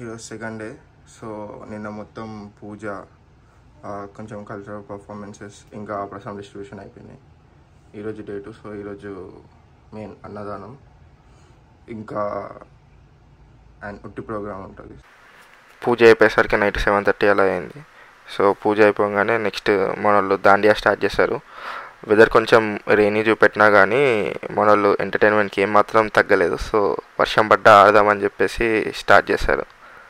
ఈరోజు second day so నిన్న మొత్తం పూజ ఆ, కొంచెం కల్చరల్ పర్ఫార్మెన్సెస్ ఇంకా ప్రసాదం డిస్ట్రిబ్యూషన్ అయిపోయినాయి ఈరోజు డేటు సో ఈరోజు మెయిన్ అన్నదానం ఇంకా అండ్ ఉట్టి ప్రోగ్రామ్ ఉంటుంది పూజ అయిపోయేసరికి నైట్ సెవెన్ థర్టీ అలా అయింది సో పూజ అయిపోగానే నెక్స్ట్ మన వాళ్ళు దాండియా స్టార్ట్ చేశారు వెదర్ కొంచెం రెయినీ చూపెట్టినా కానీ మన వాళ్ళు ఎంటర్టైన్మెంట్కి ఏమాత్రం తగ్గలేదు సో వర్షం పడ్డా ఆడదామని చెప్పేసి స్టార్ట్ చేశారు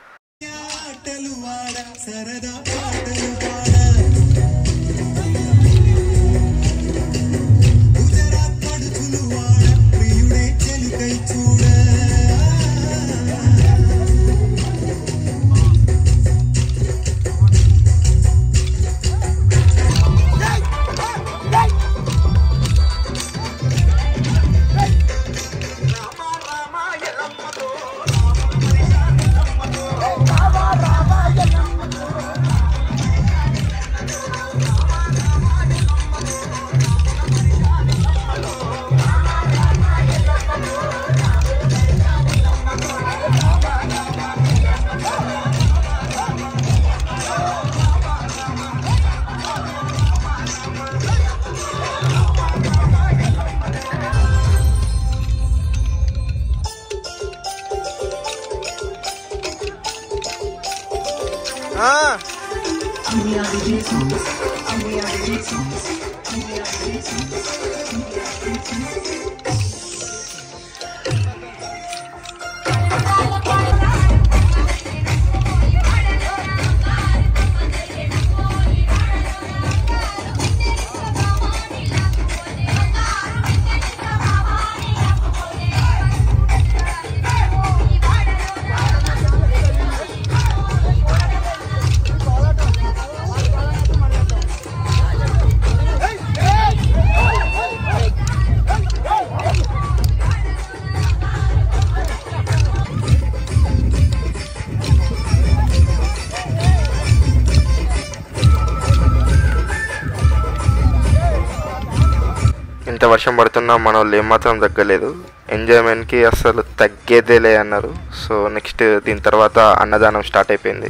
ఇంత వర్షం పడుతున్నా మన వాళ్ళు ఏమాత్రం తగ్గలేదు ఎంజాయ్మెంట్కి అసలు తగ్గేదేలే అన్నారు సో నెక్స్ట్ దీని తర్వాత అన్నదానం స్టార్ట్ అయిపోయింది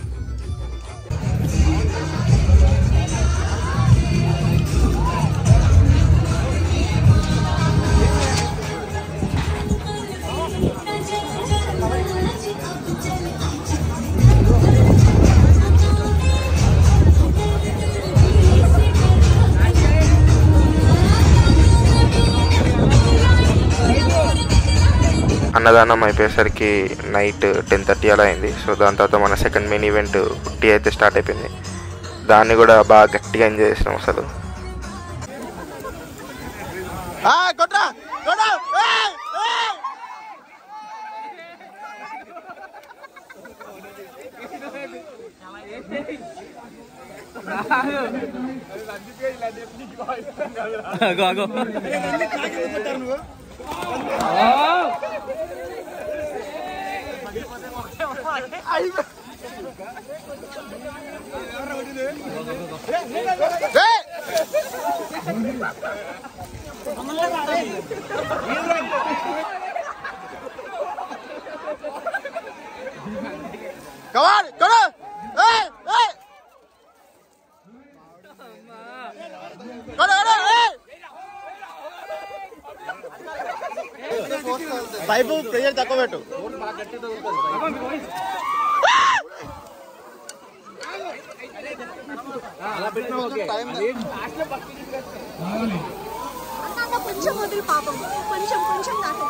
అన్నదానం అయిపోయేసరికి నైట్ టెన్ థర్టీ అలా అయింది సో దాని తర్వాత మన సెకండ్ మెయిన్ ఈవెంట్ టీ అయితే స్టార్ట్ అయిపోయింది దాన్ని కూడా బాగా గట్టిగా ఎంజాయ్ చేసినాం అసలు పైపు ప్రెషర్ తక్కువ పెట్టు అన్న కొంచెం వదిలి పాపం కొంచెం కొంచెం దాకా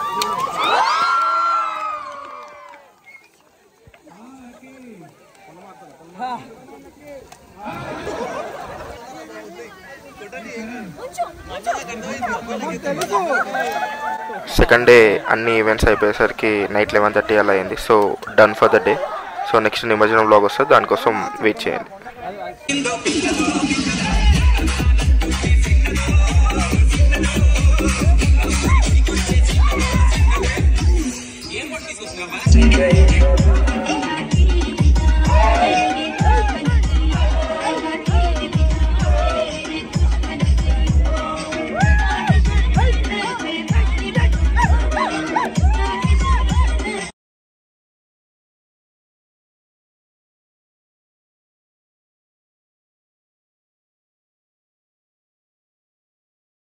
సెకండ్ డే అన్ని ఈవెంట్స్ అయిపోయేసరికి నైట్ లెవెన్ థర్టీ అలా అయింది so done for the day so next నిమజ్జనం బ్లాగ్ వస్తుంది దానికోసం వెయిట్ చేయండి